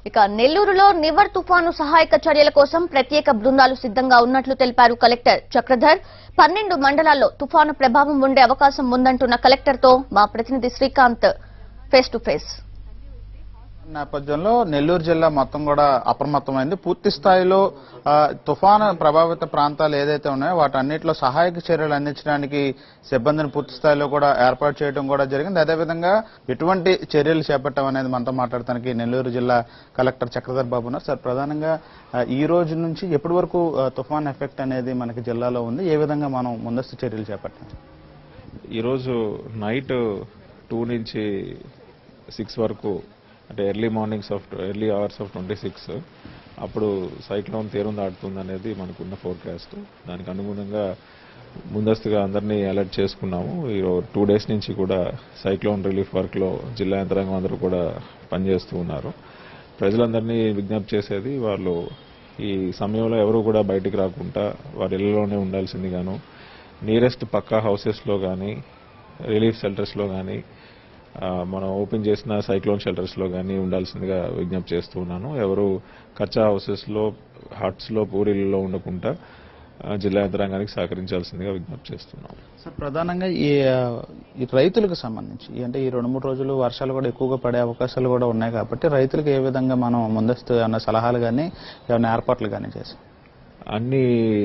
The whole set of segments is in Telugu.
ఇక నెల్లూరులో నివర్ తుఫాను సహాయక చర్యల కోసం ప్రత్యేక బృందాలు సిద్ధంగా ఉన్నట్లు తెలిపారు కలెక్టర్ చక్రధర్ పన్నెండు మండలాల్లో తుఫాను ప్రభావం ఉండే అవకాశం ఉందంటున్న కలెక్టర్తో మా ప్రతినిధి శ్రీకాంత్ ఫేస్ టు ఫేస్ నేపథ్యంలో నెల్లూరు జిల్లా మొత్తం కూడా అప్రమత్తమైంది పూర్తి స్థాయిలో ఆ, తుఫాను ప్రభావిత ప్రాంతాలు ఏదైతే ఉన్నాయో వాటన్నిటిలో సహాయక చర్యలు అందించడానికి సిబ్బందిని పూర్తి స్థాయిలో కూడా ఏర్పాటు చేయడం కూడా జరిగింది అదేవిధంగా ఎటువంటి చర్యలు చేపట్టం అనేది మనతో మాట్లాడటానికి నెల్లూరు జిల్లా కలెక్టర్ చక్రధర్ బాబు ఉన్నారు సార్ ప్రధానంగా ఆ, ఈ రోజు నుంచి ఎప్పటి వరకు ఆ, తుఫాన్ ఎఫెక్ట్ అనేది మనకి జిల్లాలో ఉంది ఏ విధంగా మనం ముందస్తు చర్యలు చేపట్టాం ఈరోజు నైట్ టూ నుంచి సిక్స్ వరకు అంటే early mornings of early hours of twenty six అప్పుడు సైక్లోన్ తీరం దాటుతుంది అనేది మనకున్న ఫోర్కాస్ట్ దానికి అనుగుణంగా ముందస్తుగా అందరినీ అలర్ట్ చేసుకున్నాము ఈ టూ డేస్ నుంచి కూడా సైక్లోన్ రిలీఫ్ వర్క్లో జిల్లా యంత్రాంగం అందరూ కూడా పనిచేస్తూ ఉన్నారు ప్రజలందరినీ విజ్ఞప్తి చేసేది వాళ్ళు ఈ సమయంలో ఎవరు కూడా బయటికి రాకుండా వారి ఇళ్లలోనే ఉండాల్సింది గాను నియరెస్ట్ పక్కా హౌసెస్లో కానీ రిలీఫ్ షెల్టర్స్లో కానీ మనం ఓపెన్ చేసిన సైక్లోన్ షెల్టర్స్లో కానీ ఉండాల్సిందిగా విజ్ఞప్తి చేస్తూ ఉన్నాను ఎవరు కచ్చా హౌసెస్లో హట్స్లో పూరిల్లో ఉండకుండా ఆ, జిల్లా యంత్రాంగానికి సహకరించాల్సిందిగా విజ్ఞప్తి చేస్తున్నాం సార్ ప్రధానంగా ఈ ఆ, ఈ రైతులకు సంబంధించి ఈ అంటే ఈ రెండు మూడు రోజులు వర్షాలు కూడా ఎక్కువగా పడే అవకాశాలు కూడా ఉన్నాయి కాబట్టి రైతులకు ఏ విధంగా మనం ముందస్తు ఏమైనా సలహాలు కానీ ఏమైనా ఏర్పాట్లు కానీ చేసాం అన్ని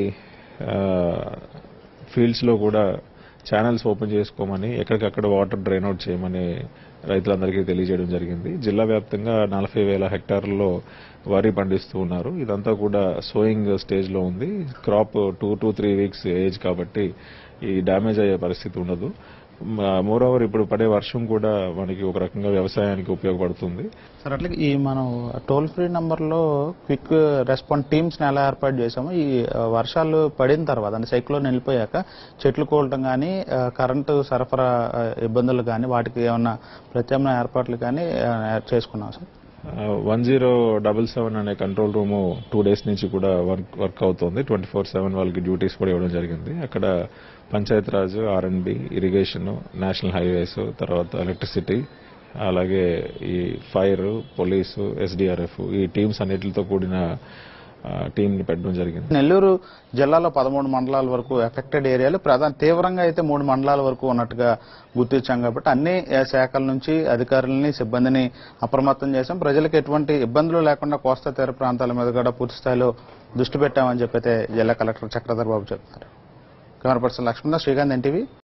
ఫీల్డ్స్లో కూడా ఛానల్స్ ఓపెన్ చేసుకోమని ఎక్కడికక్కడ వాటర్ డ్రైన్ అవుట్ చేయమని రైతులందరికీ తెలియజేయడం జరిగింది జిల్లా వ్యాప్తంగా నలభై వేల హెక్టార్లలో వరి పండిస్తూ ఉన్నారు ఇదంతా కూడా సోయింగ్ స్టేజ్లో ఉంది crop two to three weeks age కాబట్టి ఈ డ్యామేజ్ అయ్యే పరిస్థితి ఉండదు మోర్ ఓవర్ ఇప్పుడు పడే వర్షం కూడా మనకి ఒక రకంగా వ్యవసాయానికి ఉపయోగపడుతుంది సార్ అట్లా ఈ మనం టోల్ ఫ్రీ నంబర్లో క్విక్ రెస్పాన్స్ టీమ్స్ ఎలా ఏర్పాటు చేసాము ఈ ఆ, వర్షాలు పడిన తర్వాత అంటే సైక్లోన్ వెళ్ళిపోయాక చెట్లు కూలటం కానీ ఆ, కరెంటు సరఫరా ఆ, ఇబ్బందులు కానీ వాటికి ఏమన్నా ప్రత్యామ్నాయ ఏర్పాట్లు కానీ ఆ, చేసుకున్నాం sir one zero double seven అనే కంట్రోల్ రూమ్ టూ డేస్ నుంచి కూడా వర్క్ వర్క్ అవుతోంది ట్వంటీ ఫోర్ సెవెన్ వాళ్ళకి డ్యూటీస్ కూడా ఇవ్వడం జరిగింది అక్కడ Panchayat Raj R and B irrigation national highways తర్వాత ఎలక్ట్రిసిటీ అలాగే ఈ ఫైర్ పోలీసు ఎస్డిఆర్ఎఫ్ ఈ టీమ్స్ అన్నిటితో కూడిన టీం ని పెట్టడం జరిగింది నెల్లూరు జిల్లాలో పదమూడు మండలాల వరకు ఎఫెక్టెడ్ ఏరియాలు ప్రధాన తీవ్రంగా అయితే మూడు మండలాల వరకు ఉన్నట్టుగా గుర్తించాం కాబట్టి అన్ని ఏ, శాఖల నుంచి అధికారులని సిబ్బందిని అప్రమత్తం చేశాం ప్రజలకు ఎటువంటి ఇబ్బందులు లేకుండా కోస్తా తీర ప్రాంతాల మీద కూడా పూర్తి స్థాయిలో దృష్టి పెట్టామని చెప్పైతే జిల్లా కలెక్టర్ చక్రధర్ బాబు చెప్తున్నారు camera person Lakshmana Srikanth NTV